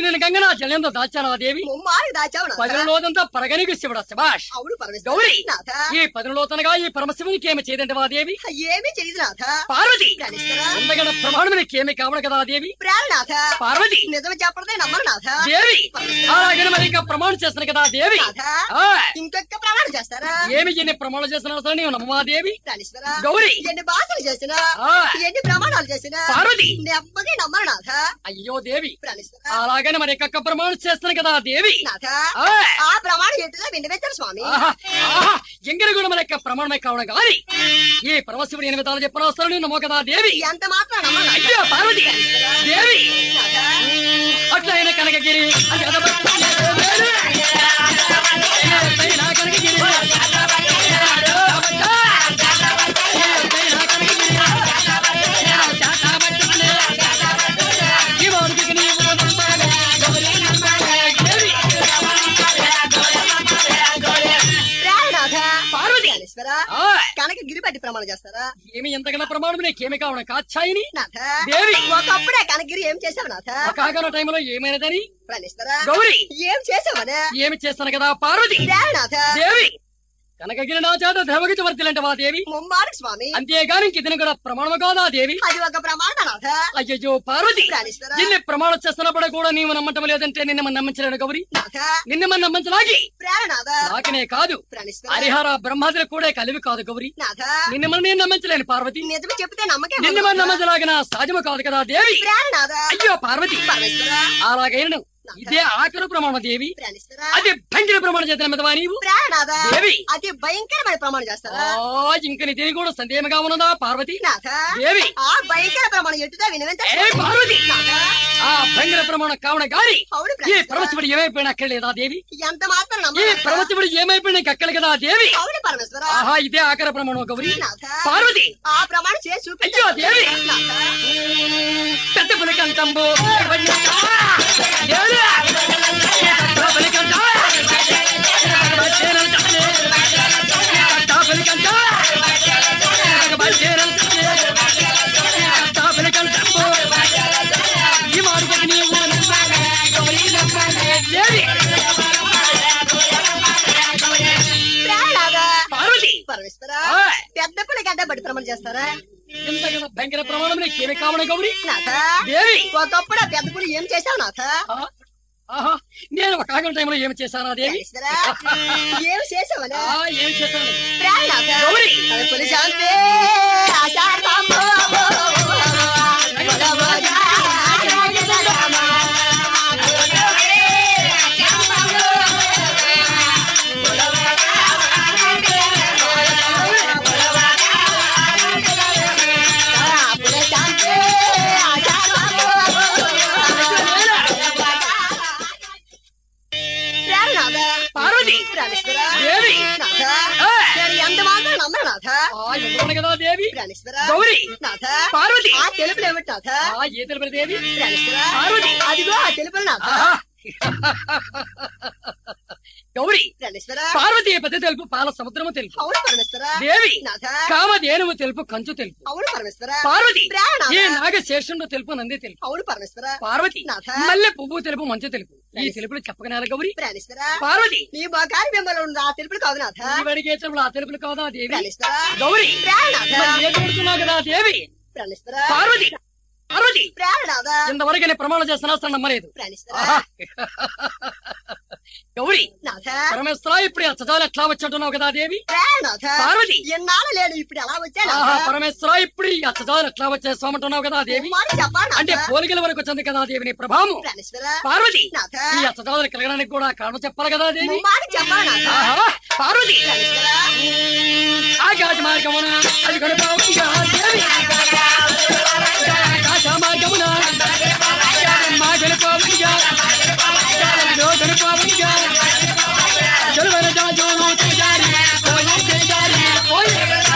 నిండిన గంగ నా జలంతో దాచాను ఆ దేవి ముమ్మారు దాచావు నాథ పదిలోదంతా పరగనికి శివుడు శభాష్ అవును పరమేశ్వర గౌరీ నాథ ఈ పదిలోతనగా ఈ పరమశివునికి ఏమి చేయదంటవా దేవి ఏమీ తెలియదు నాథ పార్వతి ప్రాణేశ్వర ఉండగల ప్రమాణమునికి ఏమి కావడం కదా దేవి ప్రాణనాథ పార్వతి నిజం చెప్పడదే నమ్మరు నాథ దేవి అలాగే మరి ఇంకా ప్రమాణం చేస్తాను కదా దేవి నాథ ఆ, ఇంకొక ప్రమాణం చేస్తారా ఏమి ఎన్ని ప్రమాణాలు చేస్తున్నా సరే నీవు నమ్మవా దేవి ప్రాణేశ్వర గౌరీ ఎన్ని భాషలు చేసినా ఆ, ఎన్ని ప్రమాణాలు చేసినా పార్వతి నెమ్మది నమ్మరు నాథ అయ్యో దేవి ప్రాణేశ్వర అలాగని మరి ఇంకొక ప్రమాణం చేస్తాను కదా దేవి నాథ ఆ, ఆ ప్రమాణం ఏంటిదో విండవెచ్చారు స్వామి ఆహా, ఆహా, ఎంగరి కూడా మరి యొక్క ప్రమాణమే కావడం కానీ ఈ పరమశివుడు ఎనిమిది విధాలు చెప్పిన వస్తాను నేను నమ్మవు కదా దేవి ఎంత మాత్రం నమ్మరు నాథ. అయ్యో పార్వతి దేవి నాథ అట్లయిన కనకగిరి అది అదబట్టి వేలు. పైన కనకగిరి. పైన కనకగిరి. చాటాబట్టి. ఈ వాడికి నీవు నమ్మాలి. గౌరీ నమ్మాలి. దేవి. ప్రాణనాథ పార్వతి ప్రాణేశ్వర ఆ, కనుక గిరిపట్టి ప్రమాణం చేస్తారా ఏమి ఎంతకన్నా ప్రమాణం నీకేమి కావడం కాచాయిని నాథ దేవి. ఒకప్పుడే కనకగిరి ఏం చేసావు నాథ కాగల టైంలో ఏమైనదని ప్రాణేశ్వర గౌరీ ఏం చేసావనే ఏమి చేస్తాను కదా పార్వతి ప్రాణనాథ దేవి కనకగిరి నా చేత దేవగతి వర్తిలంటవా దేవి ముమ్మారు స్వామి అంతేగాని ఇంక ఇతను కూడా ప్రమాణము కాదా దేవి అది ఒక ప్రమాణ నాథ అయ్యో పార్వతి ప్రాణేశ్వర ఇన్ని ప్రమాణం చేస్తున్నప్పుడు కూడా నీవు నమ్మటం లేదంటే నిన్న మనం నమ్మించలేను గౌరి నాథ నిన్న మనం నమ్మించలాగి ప్రాణనాథ నాకనే కాదు ప్రాణేశ్వర హరిహర బ్రహ్మాదులు కూడా కలివి కాదు గౌరి నాథ నిన్న మనం నేను నమ్మించలేను పార్వతి నిజమే చెప్తే నమ్మకే నిన్న మనం నమ్మించలాగిన సహజము కాదు కదా దేవి ప్రాణనాథ అయ్యో పార్వతి పరమేశ్వర అలాగైనను ఇదే ఆఖరు ప్రమాణ దేవి ప్రాణేశ్వర అది భంగిన ప్రమాణం చేత నమ్మదవా నీవు ప్రాణనాథ దేవి. అతి భయంకరమైన ప్రమాణం చేస్తారా ఆ ఇంక నీ దీని కూడా సందేహంగా ఉన్నదా పార్వతి నాథ దేవి ఆ భయంకర ప్రమాణం ఎట్టుదా వినవేంత ఏ పార్వతి నాథ ఆ భంగిన ప్రమాణం కావడం గాని అవును ఈ ప్రాణేశ్వర పరమశివుడు ఏమైపోయినా అక్కర్లేదా దేవి ఎంత మాత్రం ఈ నమ్మరు పరమశివుడు ఏమైపోయినా అక్కలు కదా దేవి అవును పరమేశ్వర ఆహా ఇదే ఆఖర ప్రమాణం గౌరి నాథ పార్వతి ఆ ప్రమాణం చేసి చూపించు అయ్యో దేవి నాథ పెద్ద పులికంతంబు ఈ మార్గకి నీవు దేవి ప్రాణనాథ పార్వతి పరమేశ్వర ఆ, పెద్ద పిల్ల గడ్డ బడి ప్రమాణం చేస్తారా ఇంతకన్నా భయంకర ప్రమాణం నీకేమి కావడం గౌరి నాథ దేవి ఒకప్పుడు ఆ పెద్ద పులి ఏం చేశావు నాథ ఆ, ఆహా నేను ఒక ఆగల టైంలో ఏమి చేశానా దేవి పరమేశ్వర ఏం చేసావనే ఆ ఏం చేశాను ప్రాణనాథ గౌరీ. అది పులి శాంతి ఆశాంతమో పార్వతి ప్రాణేశ్వర దేవి నాథ ఆ, నేను ఎంత మాత్రం నమ్మరు నాథ ఆ ఎందుకు కదా దేవి ప్రాణేశ్వర గౌరీ నాథ పార్వతి ఆ తెలుపులు ఏమిటి నాథ ఆ ఏ తెలుపు దేవి ప్రాణేశ్వర పార్వతి అదిగో ఆ తెలుపులు నాథ ఆహా. గౌరీ ప్రాణేశ్వర పార్వతి పెద్ద తెలుపు పాల సముద్రము తెలుపు అవును పరమేశ్వర దేవి నాథ కామధేనువు తెలుపు కంచు తెలుపు అవును పరమేశ్వర పార్వతి ప్రాణ ఈ నాగశేషుడు తెలుపు నంది తెలుపు అవును పరమేశ్వర పార్వతి నాథ. మల్లె పువ్వు తెలుపు మంచు తెలుపు ఈ తెలుపులు చెప్పగనేల గౌరి ప్రాణేశ్వర పార్వతి నీ మొఖాన్ని మిమ్మల్ని ఉన్న ఆ తెలుపులు కాదు నాథ ఇవడికే తెలుపులు ఆ తెలుపులు కాదా దేవి ప్రాణేశ్వర గౌరీ ప్రాణనాథ మరి ఏం పెడుతున్నావు కదా దేవి ప్రాణేశ్వర పార్వతి పార్వతి ప్రాణనాథ ఇంతవరకు నేను ప్రమాణం చేస్తున్నా అసలు నమ్మలేదు ప్రాణేశ్వర ఆహా. గౌరీ నాథ పరమేశ్వర ఇప్పుడు ఆ సజాలు ఎట్లా వచ్చుంటున్నావు కదా దేవి ప్రాణనాథ పార్వతి ఎన్నాళ్ళు లేడు ఇప్పుడు ఎలా వచ్చా ఆహా నాథ పరమేశ్వర ఇప్పుడు ఈ అచ్చజాలు ఎట్లా వచ్చేస్తామంటున్నావు కదా దేవి మాట చెప్పా అంటే నాథ పోలికల వరకు వచ్చింది కదా దేవి నీ ప్రభావం ప్రాణేశ్వర పార్వతి నాథ ఈ అచ్చజాలు కలగడానికి కూడా కారణం చెప్పాలి కదా దేవి మాట చెప్పా నాథ ఆహా పార్వతి ప్రాణేశ్వర ఆకాశ మార్గమున అది గణపావుగా దేవి ఆకాశ మార్గమున మా గణపావుగా గణపావుగా చెరువన జాజును చేయాలి పోయి చేయాలి పోయి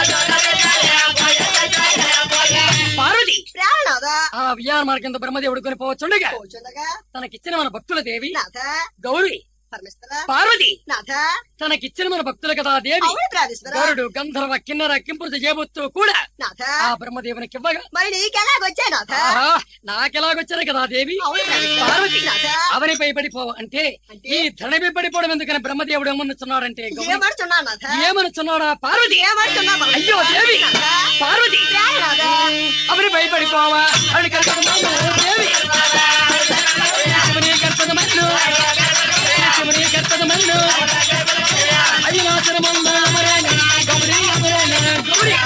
పార్వతి ప్రాణనాథ ఆ వియాన మార్గంతో బ్రహ్మదేవుడు కొనిపోవచ్చుండగా కూర్చుండగా తనకిచ్చిన మన భక్తుల దేవి నాథ గౌరీ పరమేశ్వర పార్వతి నాథ తనకిచ్చిన మన భక్తులు కదా దేవి అవును ప్రాణేశ్వర గరుడు గంధర్వ కిన్నర కింపురు చేయబోతూ కూడా నాథ ఆ బ్రహ్మదేవునికి ఇవ్వగా మరి నీకెలాగొచ్చా నాథ ఆహా, నాకెలాగొచ్చారు కదా దేవి అవును ప్రాణేశ్వర పార్వతి నాథ అవని భయపడిపోవ అంటే అంటే? ఈ ధరణి పడిపోవడం ఎందుకని బ్రహ్మదేవుడు ఏమనుచున్నాడంటే గౌరీ, ఏమడుచున్నా నాథ ఏమనుచున్నాడా పార్వతి ఏమడుచున్నా అయ్యో దేవి పార్వతి నాథ అవని భయపడిపోవా అని కర్తదమన్ను దేవి శివుని కర్తదమన్ను శివుని కర్తదమన్ను అయ్యనాశనమన్న అమరేణ గౌరీ అమరేణ గౌరీ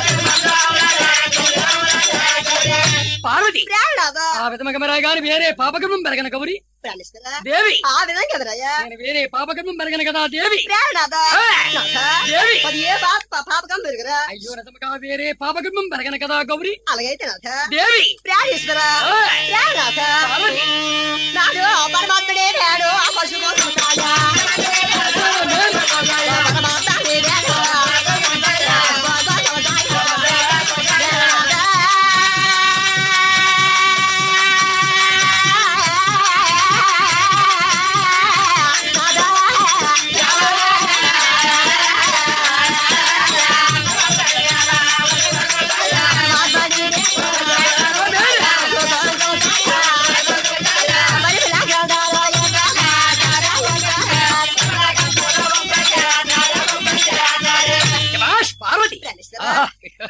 పార్వతి ప్రాణనాథ ఆ విధమగమరా గాని వేరే పాపకర్మం పెరగన గౌరి ప్రాణేశ్వర దేవి ఆ విధంగా ఎదురయ్యా నేను వేరే పాపకర్మం పెరగను కదా దేవి ప్రాణనాథ ఏయ్! నాథ దేవి మరి ఏ పాప పాపకం పెరుగురా అయ్యో నిజముగా వేరే పాపకర్మం పెరగను కదా గౌరి అలాగైతే నాథ దేవి ప్రాణేశ్వర ఏయ్! ప్రాణనాథ పార్వతి నాడు పరమాత్ముడే వేడు ఆ పశు కోసం సాయా పరమాత్ముడే వేడు శభాష్ పార్వతి ఆహా.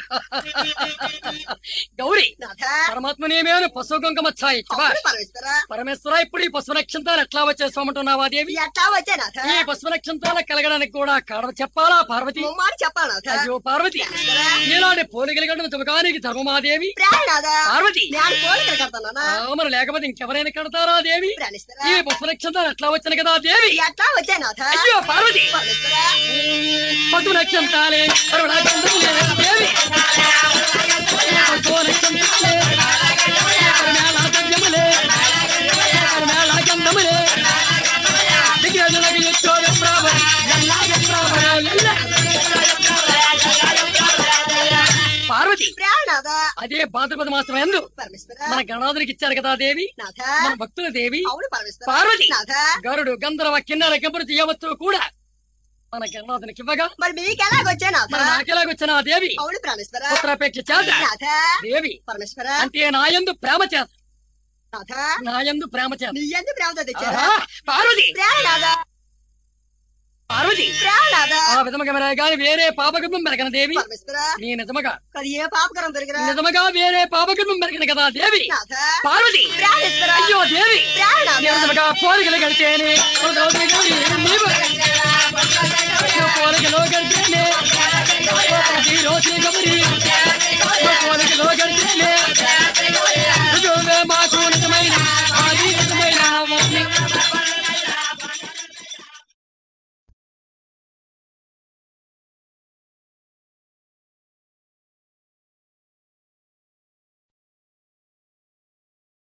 గౌరీ నాథ పరమాత్మనేమేను పశు కుంకుమ ఛాయి శభాష్ పరమేశ్వర పరమేశ్వర ఇప్పుడు ఈ పశు నక్షంతాలు ఎట్లా వచ్చేస్తామంటున్నావా దేవి ఎట్లా వచ్చా నాథ ఈ పశు నక్షంతాలు కలగడానికి కూడా కారణం చెప్పాలా పార్వతి ముమ్మారు చెప్పాలి నాథ అయ్యో పార్వతి ఈనాడు పోలికలగడం తుమకానికి ధర్మమాదేవి ప్రాణనాథ పార్వతి నేను పోలికలు కడతానా ఆ, మరి లేకపోతే ఇంకెవరైనా కడతారా దేవి ప్రాణేశ్వర ఈ పశు నక్షంతాలు ఎట్లా వచ్చిన కదా దేవి ఎట్లా వచ్చా నాథ అయ్యో పార్వతి పరమేశ్వర పశు నక్షంతాలే కరుణాచంద్రులే దేవి పశు నక్షంతాలే కరుణాలాచంద్రములే కరుణాలాచంద్రములే దిగ్గజులకు ఎచ్చో విప్రావర ఎల్లా విప్రావర ఎల్ల పార్వతి ప్రాణనాథ అదే భాద్రపద మాసం ఎందు పరమేశ్వర మన గణాదునికి ఇచ్చారు కదా దేవి నాథ మన భక్తుల దేవి అవును పరమేశ్వర పార్వతి నాథ గరుడు గంధర్వ కిన్నర కెంపురు చేయవచ్చు కూడా మన గణనాథునికి ఇవ్వగా మరి మీకు ఎలాగొచ్చా నాథ మన నాకెలాగొచ్చిన ఆ దేవి అవును ప్రాణేశ్వర పుత్రాపేక్ష చేత నాథ దేవి పరమేశ్వర అంటే నాయందు ప్రేమ చేత నాథ నాయందు ప్రేమ చేత నీ ఎందుకు ప్రేమతో తెచ్చారా ఆహా, పార్వతి ప్రాణనాథ పార్వతి ప్రాణనాథ ఆ విధముగా మెరగ గాని వేరే పాపకర్మం మెరగన దేవి పరమేశ్వర నీ నిజముగా అది ఏ పాపకరం పెరిగిరా నిజముగా వేరే పాపకర్మం మెరగన కదా దేవి నాథ పార్వతి ప్రాణేశ్వర అయ్యో దేవి ప్రాణనాథ నిజముగా పోలికలు కలితేనే ఒక రోజు గౌరి నీవు పోలికలో కలితేనే ఈ రోజు గౌరి పోలికలో కలితేనే నువ్వే మాకు నిజమైన ఆది నిజమైన వాణి.